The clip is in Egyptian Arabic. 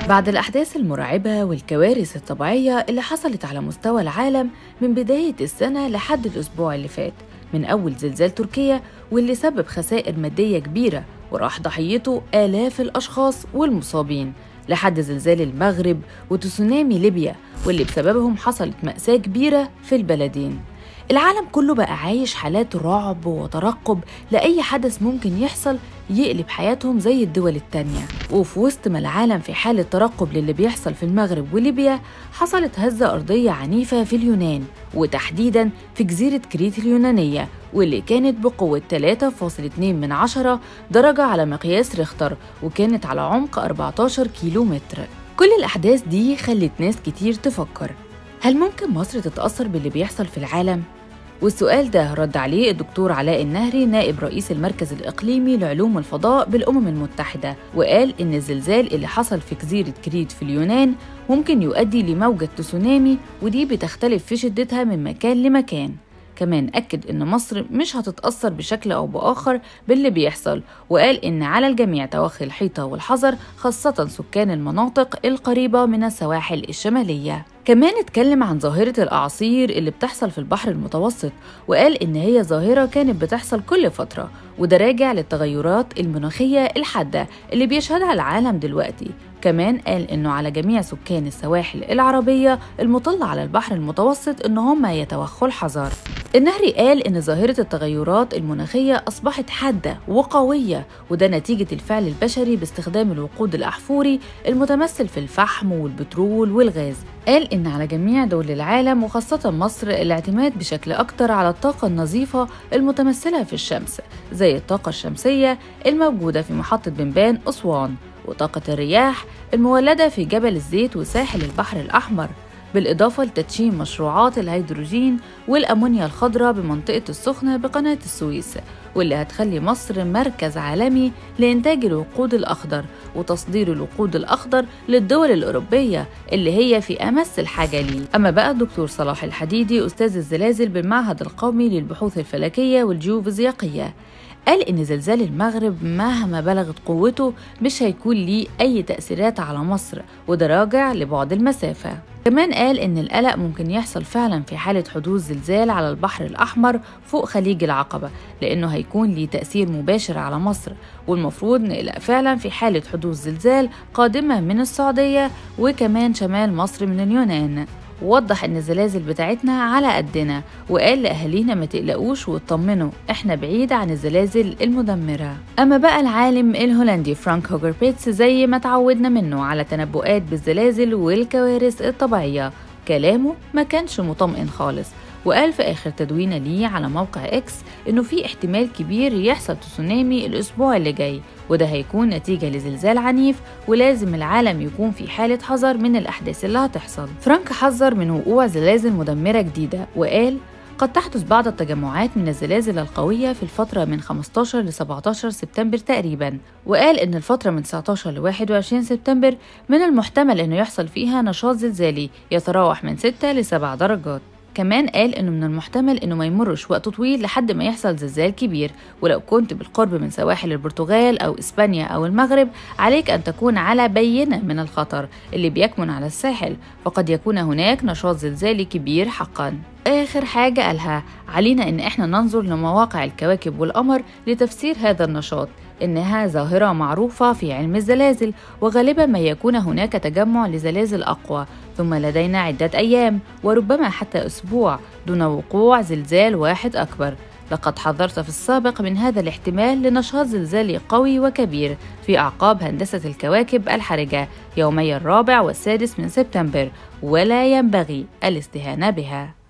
بعد الأحداث المرعبة والكوارث الطبيعية اللي حصلت على مستوى العالم من بداية السنة لحد الأسبوع اللي فات من أول زلزال تركيا واللي سبب خسائر مادية كبيرة وراح ضحيته آلاف الأشخاص والمصابين لحد زلزال المغرب وتسونامي ليبيا واللي بسببهم حصلت مأساة كبيرة في البلدين العالم كله بقى عايش حالات رعب وترقب لأي حدث ممكن يحصل يقلب حياتهم زي الدول التانية وفي وسط ما العالم في حالة ترقب للي بيحصل في المغرب وليبيا حصلت هزة أرضية عنيفة في اليونان وتحديدا في جزيرة كريت اليونانية واللي كانت بقوة 3.2 من عشرة درجة على مقياس ريختر وكانت على عمق 14 كيلو متر كل الأحداث دي خلت ناس كتير تفكر هل ممكن مصر تتأثر باللي بيحصل في العالم؟ والسؤال ده رد عليه الدكتور علاء النهري نائب رئيس المركز الإقليمي لعلوم الفضاء بالأمم المتحدة وقال إن الزلزال اللي حصل في جزيرة كريت في اليونان ممكن يؤدي لموجة تسونامي ودي بتختلف في شدتها من مكان لمكان كمان أكد إن مصر مش هتتأثر بشكل أو بآخر باللي بيحصل وقال إن على الجميع توخي الحيطة والحذر خاصة سكان المناطق القريبة من السواحل الشمالية كمان اتكلم عن ظاهرة الأعاصير اللي بتحصل في البحر المتوسط وقال إن هي ظاهرة كانت بتحصل كل فترة وده راجع للتغيرات المناخية الحادة اللي بيشهدها العالم دلوقتي كمان قال إنه على جميع سكان السواحل العربية المطلة على البحر المتوسط إن هم يتوخوا الحذر النهري قال إن ظاهرة التغيرات المناخية أصبحت حادة وقوية وده نتيجة الفعل البشري باستخدام الوقود الأحفوري المتمثل في الفحم والبترول والغاز قال إن على جميع دول العالم وخاصة مصر الاعتماد بشكل أكتر على الطاقة النظيفة المتمثلة في الشمس زي الطاقة الشمسية الموجودة في محطة بنبان أسوان وطاقة الرياح المولدة في جبل الزيت وساحل البحر الأحمر بالإضافة لتدشين مشروعات الهيدروجين والأمونيا الخضراء بمنطقة السخنة بقناة السويس واللي هتخلي مصر مركز عالمي لإنتاج الوقود الأخضر وتصدير الوقود الأخضر للدول الأوروبية اللي هي في أمس الحاجة ليه أما بقى الدكتور صلاح الحديدي أستاذ الزلازل بالمعهد القومي للبحوث الفلكية والجيوفيزيقية قال إن زلزال المغرب مهما بلغت قوته مش هيكون ليه أي تأثيرات على مصر وده راجع لبعد المسافة كمان قال إن القلق ممكن يحصل فعلا في حالة حدوث زلزال على البحر الأحمر فوق خليج العقبة لأنه هيكون ليه تأثير مباشر على مصر والمفروض نقلق فعلا في حالة حدوث زلزال قادمة من السعودية وكمان شمال مصر من اليونان ووضح ان الزلازل بتاعتنا على قدنا وقال لاهالينا ما تقلقوش واطمنوا احنا بعيد عن الزلازل المدمره اما بقى العالم الهولندي فرانك هوجر بيتس زي ما تعودنا منه على تنبؤات بالزلازل والكوارث الطبيعيه كلامه ما كانش مطمئن خالص وقال في آخر تدوينة ليه على موقع إكس إنه في احتمال كبير يحصل تسونامي الأسبوع اللي جاي وده هيكون نتيجة لزلزال عنيف ولازم العالم يكون في حالة حذر من الأحداث اللي هتحصل فرانك حذر من وقوع زلازل مدمرة جديدة وقال قد تحدث بعض التجمعات من الزلازل القوية في الفترة من 15 ل 17 سبتمبر تقريبا وقال إن الفترة من 19 ل 21 سبتمبر من المحتمل إنه يحصل فيها نشاط زلزالي يتراوح من 6 ل 7 درجات كمان قال انه من المحتمل انه ما يمرش وقت طويل لحد ما يحصل زلزال كبير ولو كنت بالقرب من سواحل البرتغال او اسبانيا او المغرب عليك ان تكون على بينه من الخطر اللي بيكمن على الساحل فقد يكون هناك نشاط زلزالي كبير حقا آخر حاجة قالها علينا إن إحنا ننظر لمواقع الكواكب والقمر لتفسير هذا النشاط إنها ظاهرة معروفة في علم الزلازل وغالبا ما يكون هناك تجمع لزلازل أقوى ثم لدينا عدة أيام وربما حتى أسبوع دون وقوع زلزال واحد أكبر لقد حذرت في السابق من هذا الاحتمال لنشاط زلزالي قوي وكبير في أعقاب هندسة الكواكب الحرجة يومي الرابع والسادس من سبتمبر ولا ينبغي الاستهانة بها